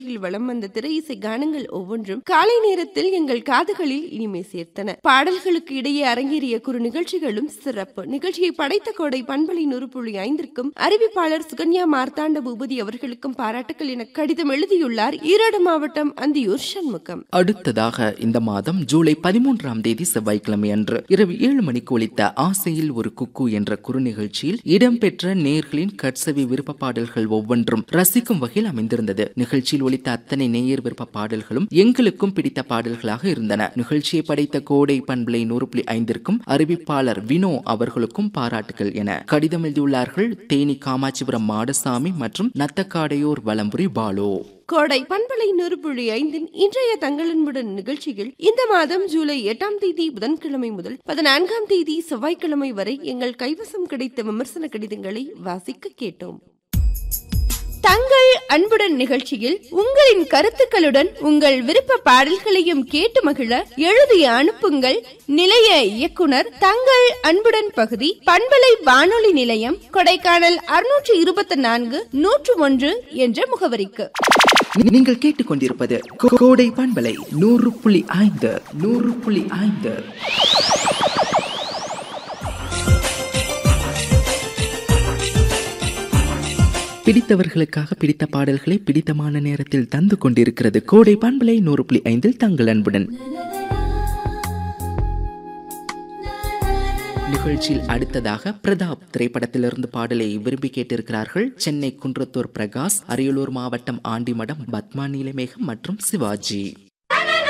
வலம் வந்த திரை இசை கானங்கள் ஒவ்வொன்றும் காலை நேரத்தில் எங்கள் காதுகளில் இனிமை சேர்த்தன பாடல்களுக்கு இடையே அரங்கேறிய குறு நிகழ்ச்சிகளும் சிறப்பு நிகழ்ச்சியை படைத்த கோடை பண்பலை நூறு புள்ளி ஐந்திற்கும் அறிவிப்பாளர் சுகன்யா மார்த்தாண்ட பூபதி அவர்களுக்கும் பாராட்டுக்கள் என கடிதம் எழுதியுள்ளார் ஈரோடு மாவட்டம் அந்தியூர் சண்முகம் அடுத்ததாக இந்த மாதம் ஜூலை பதிமூன்றாம் தேதி செவ்வாய்க்கிழமை அன்று இரவு ஏழு மணிக்கு ஒலித்த ஆசையில் ஒரு குக்கு என்ற குறு நிகழ்ச்சியில் இடம்பெற்ற நேர்களின் கட்சவி விருப்ப பாடல்கள் ஒவ்வொன்றும் ரசிக்கும் வகையில் அமைந்திருந்தது நிகழ்ச்சியில் ஒலித்த அத்தனை நேயர் விருப்ப பாடல்களும் எங்களுக்கும் பிடித்த பாடல்களாக இருந்தன நிகழ்ச்சியை படைத்த கோடை பண்பலை நூறு புள்ளி ஐந்திற்கும் அறிவிப்பாளர் வினோ அவர்களுக்கும் பாராட்டுகள் என கடிதம் எழுதியுள்ளார்கள் தேனி காமாட்சிபுரம் மாடசாமி மற்றும் நத்தக்காடையோர் வலம்புரி பாலு கோடை பண்பலை நூறு புள்ளி ஐந்தின் இன்றைய தங்களன்புடன் நிகழ்ச்சியில் இந்த மாதம் ஜூலை எட்டாம் தேதி புதன்கிழமை முதல் பதினான்காம் தேதி செவ்வாய்க்கிழமை வரை எங்கள் கைவசம் கிடைத்த விமர்சன கடிதங்களை வாசிக்க கேட்டோம் தங்கள் அன்புடன் நிகழ்ச்சியில் உங்களின் கருத்துக்களுடன் உங்கள் விருப்ப பாடல்களையும் கேட்டு மகிழ எழுதி அனுப்புங்கள் நிலைய இயக்குனர் தங்கள் அன்புடன் பகுதி பண்பலை வானொலி நிலையம் கொடைக்கானல் அறுநூற்று இருபத்தி நான்கு நூற்று ஒன்று என்ற முகவரிக்கு நீங்கள் கேட்டுக்கொண்டிருப்பது கோ- கோடை பண்பலை நூறு புள்ளி ஐந்து நூறு புள்ளி ஐந்து பிடித்தவர்களுக்காக பிடித்த பாடல்களை பிடித்தமான நேரத்தில் தந்து கொண்டிருக்கிறது கோடை பண்பலை நூறு புள்ளி ஐந்தில் தங்கள் அன்புடன் நிகழ்ச்சியில் அடுத்ததாக பிரதாப் திரைப்படத்திலிருந்து பாடலை விரும்பி கேட்டிருக்கிறார்கள் சென்னை குன்றத்தூர் பிரகாஷ் அரியலூர் மாவட்டம் ஆண்டிமடம் பத்மா நீலமேகம் மற்றும் சிவாஜி